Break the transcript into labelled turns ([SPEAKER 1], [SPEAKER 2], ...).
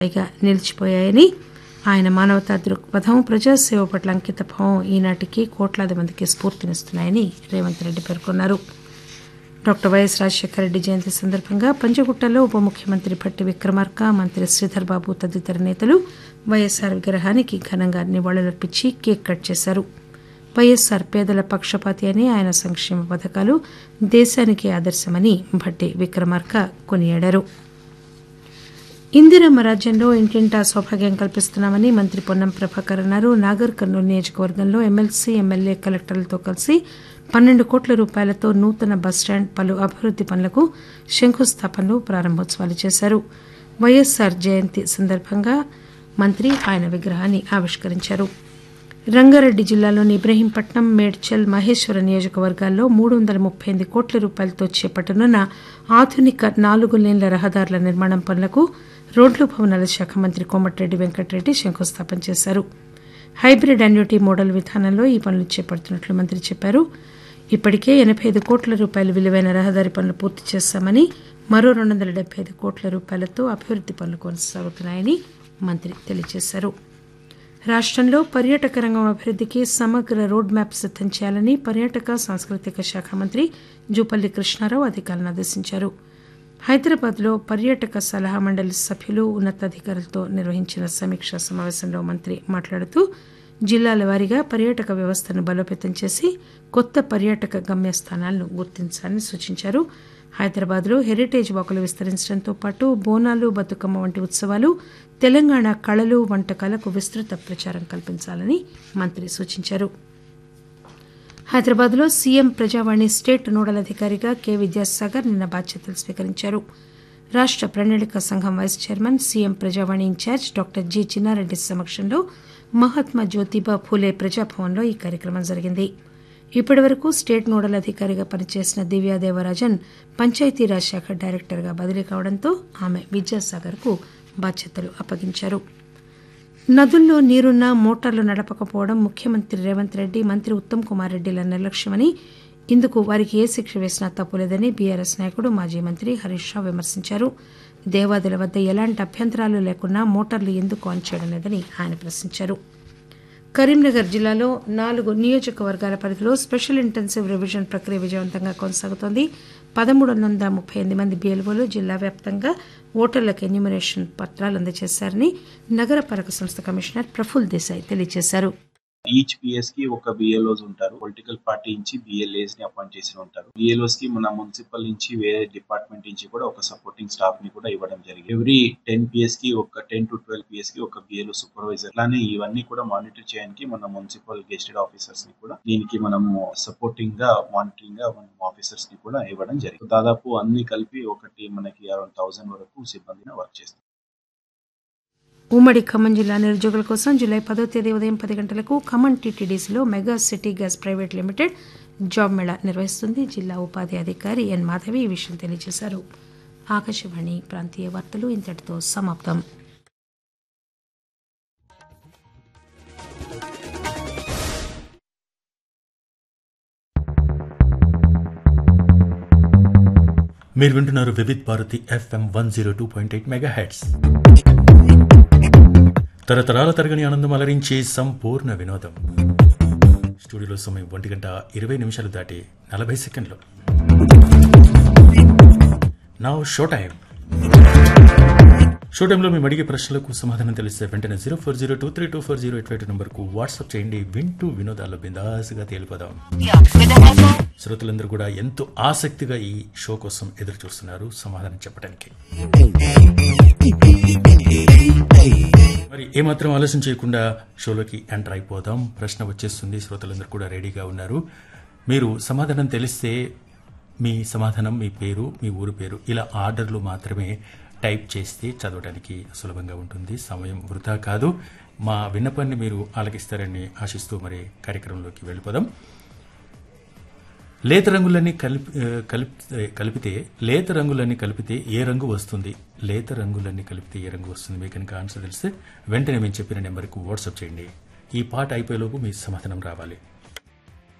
[SPEAKER 1] పైగా నిలిచిపోయాయని ఆయన మానవతా దృక్పథం ప్రజాసేవ పట్ల అంకిత భావం ఈనాటికి కోట్లాది మందికి స్ఫూర్తినిస్తున్నాయని రేవంత్ రెడ్డి పేర్కొన్నారు డాక్టర్ వైఎస్ రాజశేఖర రెడ్డి జయంతి సందర్భంగా పంచగుట్టలో ఉప ముఖ్యమంత్రి భట్టి విక్రమార్క మంత్రి శ్రీధర్ బాబు తదితర నేతలు వైఎస్ఆర్ విగ్రహానికి ఘనంగా నివాళులర్పించి కేక్ కట్ చేశారు వైఎస్ఆర్ పేదల పక్షపాతి అని ఆయన సంక్షేమ పథకాలు దేశానికి ఆదర్శమని భట్టి విక్రమార్క కొనియాడారు ఇందిరమ్మ రాజ్యంలో ఇంటింటా సౌభాగ్యం కల్పిస్తున్నామని మంత్రి పొన్నం ప్రభాకర్ అన్నారు నాగర్ కర్నూలు నియోజకవర్గంలో ఎమ్మెల్సీ ఎమ్మెల్యే కలెక్టర్లతో కలిసి పన్నెండు కోట్ల రూపాయలతో నూతన బస్టాండ్ పలు అభివృద్ది పనులకు శంకుస్థాపనలు ప్రారంభోత్సవాలు చేశారు వైఎస్ఆర్ జయంతి సందర్భంగా మంత్రి ఆయన విగ్రహాన్ని ఆవిష్కరించారు రంగారెడ్డి జిల్లాలోని ఇబ్రహీంపట్నం మేడ్చల్ మహేశ్వర నియోజకవర్గాల్లో మూడు వందల ముప్పై ఎనిమిది కోట్ల రూపాయలతో చేపట్టనున్న ఆధునిక నాలుగు లేన్ల రహదారుల నిర్మాణం పనులకు రోడ్లు భవనాల శాఖ మంత్రి కోమటిరెడ్డి వెంకటరెడ్డి శంకుస్థాపన చేశారు హైబ్రిడ్ అన్యూటీ మోడల్ విధానంలో ఈ పనులు చేపడుతున్నట్లు మంత్రి చెప్పారు ఇప్పటికే ఎనబై ఐదు కోట్ల రూపాయల విలువైన రహదారి పనులు పూర్తి చేశామని మరో రెండు వందల డెబ్బై ఐదు కోట్ల రూపాయలతో అభివృద్ది పనులు కొనసాగుతున్నాయని మంత్రి తెలియజేశారు రాష్టంలో పర్యాటక రంగం అభివృద్దికి సమగ్ర రోడ్ మ్యాప్ సిద్దం చేయాలని పర్యాటక సాంస్కృతిక శాఖ మంత్రి జూపల్లి కృష్ణారావు అధికారులను ఆదేశించారు హైదరాబాద్లో పర్యాటక సలహా మండలి సభ్యులు ఉన్నతాధికారులతో నిర్వహించిన సమీక్షా సమావేశంలో మంత్రి మాట్లాడుతూ జిల్లాల వారీగా పర్యాటక వ్యవస్థను బలోపేతం చేసి కొత్త పర్యాటక గమ్యస్థానాలను గుర్తించాలని సూచించారు హైదరాబాద్లో హెరిటేజ్ వాకులు విస్తరించడంతో పాటు బోనాలు బతుకమ్మ వంటి ఉత్సవాలు తెలంగాణ కళలు వంటకాలకు విస్తృత ప్రచారం కల్పించాలని మంత్రి సూచించారు హైదరాబాద్లో సీఎం ప్రజావాణి స్టేట్ నోడల్ అధికారిగా కె విద్యాసాగర్ నిన్న బాధ్యతలు స్వీకరించారు రాష్ట ప్రణాళిక సంఘం vice chairman CM Prajavani in charge doctor G Chinna Reddy సమక్షంలో మహాత్మా జ్యోతిబా ఫూలే ప్రజాభవన్లో ఈ కార్యక్రమం జరిగింది ఇప్పటి వరకు స్టేట్ నోడల్ అధికారిగా పనిచేసిన దివ్యా దేవరాజన్ పంచాయతీరాజ్ శాఖ డైరెక్టర్గా బదిలీ కావడంతో ఆమె విద్యాసాగర్కు బాధ్యతలు అప్పగించారు నదుల్లో నీరున్నా మోటార్లు నడపకపోవడం ముఖ్యమంత్రి రేవంత్ రెడ్డి మంత్రి ఉత్తమ్ కుమార్ రెడ్డిల నిర్లక్ష్యమని ఇందుకు వారికి ఏ శిక్ష వేసినా తప్పులేదని బీఆర్ఎస్ నాయకుడు మాజీ మంత్రి హరీష్ రావు విమర్శించారు దేవాదుల వద్ద ఎలాంటి అభ్యంతరాలు లేకున్నా మోటార్లు ఎందుకు ఆన్ చేయడం లేదని ఆయన ప్రశ్నించారు కరీంనగర్ జిల్లాలో నాలుగు నియోజకవర్గాల పరిధిలో స్పెషల్ ఇంటెన్సివ్ రివిజన్ ప్రక్రియ విజయవంతంగా కొనసాగుతోంది పదమూడు వందల ముప్పై ఎనిమిది మంది బీఎల్ఓలు జిల్లా వ్యాప్తంగా ఓటర్లకు ఎన్యూమరేషన్ పత్రాలు అందజేశారని నగరపాలక సంస్థ కమిషనర్ ప్రఫుల్ దేశాయ్ తెలియజేశారు
[SPEAKER 2] ఈచ్ పిఎస్ కి ఒక బిఎల్ఓస్ ఉంటారు పొలిటికల్ పార్టీ నుంచి బిఎల్ఏస్ ని అపాయింట్ చేసి ఉంటారు బిఎల్ఓస్ కి మన మున్సిపల్ నుంచి వేరే డిపార్ట్మెంట్ నుంచి కూడా ఒక సపోర్టింగ్ స్టాఫ్ ని కూడా ఇవ్వడం జరిగింది ఎవ్రీ టెన్ పిఎస్ కి ఒక టెన్ టు ట్వెల్వ్ పిఎస్ కి ఒక బిఎల్ఓ సూపర్వైజర్ అలానే ఇవన్నీ కూడా మానిటర్ చేయడానికి మన మున్సిపల్ గెస్టెడ్ ఆఫీసర్స్ ని కూడా దీనికి మనము సపోర్టింగ్ గా మానిటరింగ్ గా మనం ఆఫీసర్స్ ని కూడా ఇవ్వడం జరిగింది దాదాపు అన్ని కలిపి ఒకటి మనకి అరౌండ్ థౌసండ్ వరకు సిబ్బందిని వర్క్ చేస్తారు
[SPEAKER 1] ఉమ్మడి ఖమ్మం జిల్లా నిరుద్యోగుల కోసం జూలై పదో తేదీ ఉదయం పది గంటలకు ఖమ్మం టీటీడీసీలో mega city gas private limited job mela నిర్వహిస్తుంది జిల్లా ఉపాధి అధికారి ఎన్ మాధవి ఈ విషయం తెలియజేశారు ఆకాశవాణి ప్రాంతీయ వార్తలు ఇంతటితో సమాప్తం
[SPEAKER 3] మీరు వింటున్నారు Vividh Bharati FM one zero two point eight mega hits తరతరాల తరగని ఆనందం అలరించే సంపూర్ణ వినోదం స్టూడియోలో సమయం ఒంటి గంట ఇరవై నిమిషాలు దాటి నలభై సెకండ్లు నా షో టైం షో టైంలో మేము అడిగే ప్రశ్నలకు సమాధానం తెలిస్తే వెంటనే zero four zero two three two four zero eight five నంబర్కు వాట్సాప్ చేయండి వింటూ వినోదాల్లో బిందాసుగా తేలిపోదాం శ్రోతలందరూ కూడా ఎంతో ఆసక్తిగా ఈ షో కోసం ఎదురు చూస్తున్నారు సమాధానం చెప్పడానికి మరి ఏమాత్రం ఆలస్యం చేయకుండా షోలోకి ఎంటర్ అయిపోదాం ప్రశ్న వచ్చేస్తుంది శ్రోతలందరూ కూడా రెడీగా ఉన్నారు మీరు సమాధానం తెలిస్తే మీ సమాధానం మీ పేరు మీ ఊరు పేరు ఇలా ఆర్డర్లు మాత్రమే టైప్ చేస్తే చదవడానికి సులభంగా ఉంటుంది సమయం వృధా కాదు మా విన్నపాన్ని మీరు ఆలకిస్తారని ఆశిస్తూ మరి కార్యక్రమంలోకి వెళ్ళిపోదాం లేత రంగులన్నీ కలిపి కలిపి కలిపితే లేత రంగులన్నీ కలిపితే ఏ రంగు వస్తుంది లేత రంగులన్నీ కలిపితే ఏ రంగు వస్తుంది మీకు కనుక ఆన్సర్ తెలిస్తే వెంటనే మేము చెప్పిన నెంబర్కి వాట్సాప్ చేయండి ఈ పాట అయిపోయేలోపు మీ సమాధానం రావాలి